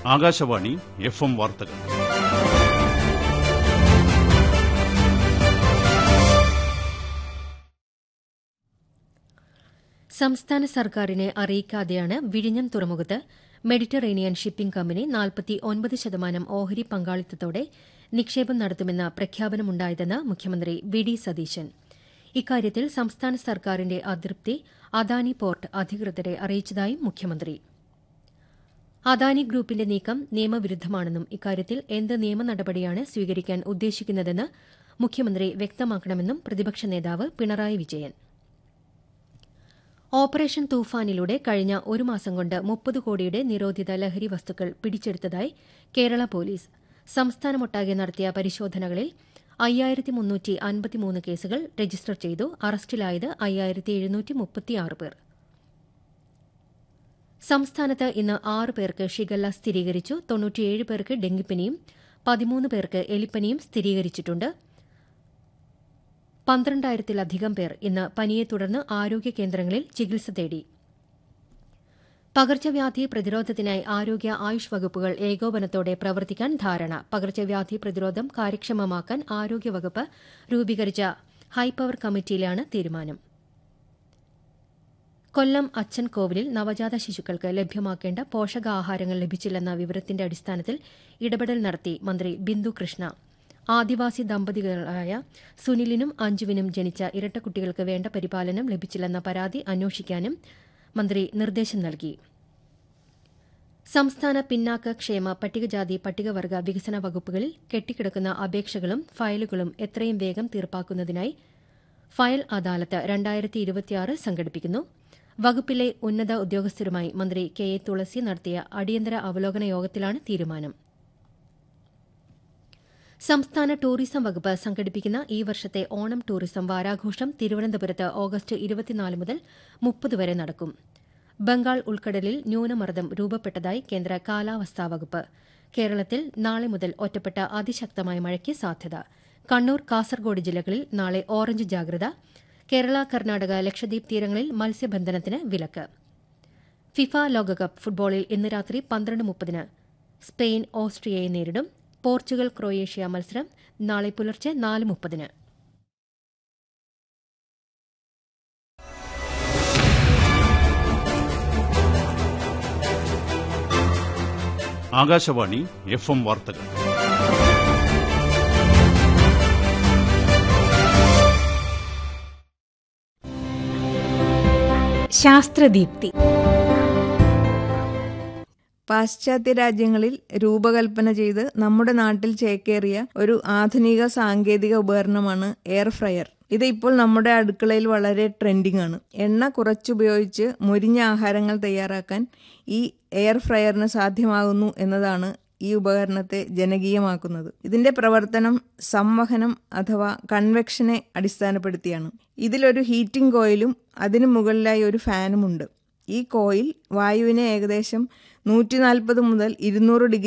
Akashvani F M വാർത്തകൾ സംസ്ഥാന സർക്കാരിനെ അറിയിക്കാതെയാണ് വിഴിഞ്ഞം തുറമുഖത്ത് മെഡിറ്ററേനിയൻ ഷിപ്പിംഗ് കമ്പനി നാൽപ്പത്തി ഒൻപത് ശതമാനം ഓഹരി പങ്കാളിത്തത്തോടെ നിക്ഷേപം നടത്തുമെന്ന പ്രഖ്യാപനമുണ്ടായതെന്ന് മുഖ്യമന്ത്രി വി ഡി സതീശൻ ഇക്കാര്യത്തിൽ സംസ്ഥാന സർക്കാരിന്റെ അതൃപ്തി അദാനി പോർട്ട് അധികൃതരെ അറിയിച്ചതായും മുഖ്യമന്ത്രി അദാനി ഗ്രൂപ്പിന്റെ നീക്കം നിയമവിരുദ്ധമാണെന്നും ഇക്കാര്യത്തിൽ എന്ത് നിയമ നടപടിയാണ് സ്വീകരിക്കാൻ ഉദ്ദേശിക്കുന്നതെന്ന് മുഖ്യമന്ത്രി വ്യക്തമാക്കണമെന്നും പ്രതിപക്ഷ നേതാവ് പിണറായി വിജയൻ ഓപ്പറേഷൻ തൂഫാനിലൂടെ കഴിഞ്ഞ ഒരു മാസം കൊണ്ട് മുപ്പത് കോടിയുടെ നിരോധിത ലഹരി വസ്തുക്കൾ പിടിച്ചെടുത്തതായി കേരള പോലീസ് സംസ്ഥാനമൊട്ടാകെ നടത്തിയ പരിശോധനകളിൽ അയ്യായിരത്തി മുന്നൂറ്റി അൻപത്തിമൂന്ന് കേസുകൾ രജിസ്റ്റർ ചെയ്തു അറസ്റ്റിലായത് അയ്യായിരത്തി എഴുന്നൂറ്റി മുപ്പത്തിയാറ് പേർ സംസ്ഥാനത്ത് ഇന്ന് ആറ് പേർക്ക് ഷിഗല്ല സ്ഥിരീകരിച്ചു തൊണ്ണൂറ്റിയേഴ് പേർക്ക് ഡെങ്കിപ്പനിയും പതിമൂന്ന് പേർക്ക് എലിപ്പനിയും സ്ഥിരീകരിച്ചിട്ടുണ്ട് പന്ത്രണ്ടായിരത്തിലധികം പേർ ഇന്ന് പനിയെ തുടർന്ന് ആരോഗ്യ കേന്ദ്രങ്ങളിൽ ചികിത്സ തേടി പകർച്ചവ്യാധി പ്രതിരോധത്തിനായി ആരോഗ്യ ആയുഷ് വകുപ്പുകൾ ഏകോപനത്തോടെ പ്രവർത്തിക്കാൻ ധാരണ പകർച്ചവ്യാധി പ്രതിരോധം കാര്യക്ഷമമാക്കാൻ ആരോഗ്യവകുപ്പ് രൂപീകരിച്ച ഹൈപവർ കമ്മിറ്റിയിലാണ് തീരുമാനം കൊല്ലം അച്ഛൻ കോവിലിൽ നവജാത ശിശുക്കൾക്ക് ലഭ്യമാക്കേണ്ട പോഷകാഹാരങ്ങൾ ലഭിച്ചില്ലെന്ന വിവരത്തിന്റെ അടിസ്ഥാനത്തിൽ ഇടപെടൽ നടത്തി മന്ത്രി ബിന്ദു കൃഷ്ണ ആദിവാസി ദമ്പതികളായ സുനിലിനും അഞ്ജുവിനും ജനിച്ച ഇരട്ടക്കുട്ടികൾക്ക് വേണ്ട പരിപാലനം ലഭിച്ചില്ലെന്ന പരാതി അന്വേഷിക്കാനും മന്ത്രി നിർദ്ദേശം നൽകി സംസ്ഥാന പിന്നാക്ക ക്ഷേമ പട്ടികജാതി പട്ടികവർഗ വികസന വകുപ്പുകളിൽ കെട്ടിക്കിടക്കുന്ന അപേക്ഷകളും ഫയലുകളും എത്രയും വേഗം തീർപ്പാക്കുന്നതിനായി ഫയൽ അദാലത്ത് രണ്ടായിരത്തി ഇരുപത്തിയാറ് സംഘടിപ്പിക്കുന്നു വകുപ്പിലെ ഉന്നത ഉദ്യോഗസ്ഥരുമായി മന്ത്രി കെ എ തുളസി നടത്തിയ അടിയന്തര അവലോകന യോഗത്തിലാണ് തീരുമാനം സംസ്ഥാന ടൂറിസം വകുപ്പ് സംഘടിപ്പിക്കുന്ന ഈ വർഷത്തെ ഓണം ടൂറിസം വാരാഘോഷം തിരുവനന്തപുരത്ത് ഓഗസ്റ്റ് ഇരുപത്തിനാല് മുതൽ മുപ്പത് വരെ നടക്കും ബംഗാൾ ഉൾക്കടലിൽ ന്യൂനമർദ്ദം രൂപപ്പെട്ടതായി കേന്ദ്ര കാലാവസ്ഥാ വകുപ്പ് കേരളത്തിൽ നാളെ മുതൽ ഒറ്റപ്പെട്ട അതിശക്തമായ മഴയ്ക്ക് സാധ്യത കണ്ണൂർ കാസർഗോഡ് ജില്ലകളിൽ നാളെ ഓറഞ്ച് ജാഗ്രത കേരള കർണാടക ലക്ഷദ്വീപ് തീരങ്ങളിൽ മത്സ്യബന്ധനത്തിന് വിലക്ക് ഫിഫ ലോകകപ്പ് ഫുട്ബോളിൽ ഇന്ന് രാത്രി പന്ത്രണ്ട് മുപ്പതിന് സ്പെയിൻ ഓസ്ട്രിയയെ നേരിടും പോർച്ചുഗൽ ക്രൊയേഷ്യ മത്സരം നാളെ പുലർച്ചെ നാല് മുപ്പതിന് ആകാശവാണി എഫ് എം വാർത്തകൾ ശാസ്ത്രദീപ്തി പാശ്ചാത്യ രാജ്യങ്ങളിൽ രൂപകൽപ്പന ചെയ്ത് നമ്മുടെ നാട്ടിൽ ചേക്കേറിയ ഒരു ആധുനിക സാങ്കേതിക ഉപകരണമാണ് എയർ ഫ്രയർ ഇത് ഇപ്പോൾ നമ്മുടെ അടുക്കളയിൽ വളരെ ട്രെൻഡിംഗ് ആണ് എണ്ണ കുറച്ചുപയോഗിച്ച് മുരിഞ്ഞ ആഹാരങ്ങൾ തയ്യാറാക്കാൻ ഈ എയർ ഫ്രയറിന് സാധ്യമാകുന്നു എന്നതാണ് ഈ ഉപകരണത്തെ ജനകീയമാക്കുന്നത് ഇതിന്റെ പ്രവർത്തനം സംവഹനം അഥവാ കൺവെക്ഷനെ അടിസ്ഥാനപ്പെടുത്തിയാണ് ഇതിലൊരു ഹീറ്റിംഗ് കോയിലും അതിനു മുകളിലായി ഒരു ഫാനുമുണ്ട് ഈ കോയിൽ വായുവിനെ ഏകദേശം നൂറ്റി നാൽപ്പത് മുതൽ ഇരുന്നൂറ് ഡിഗ്രി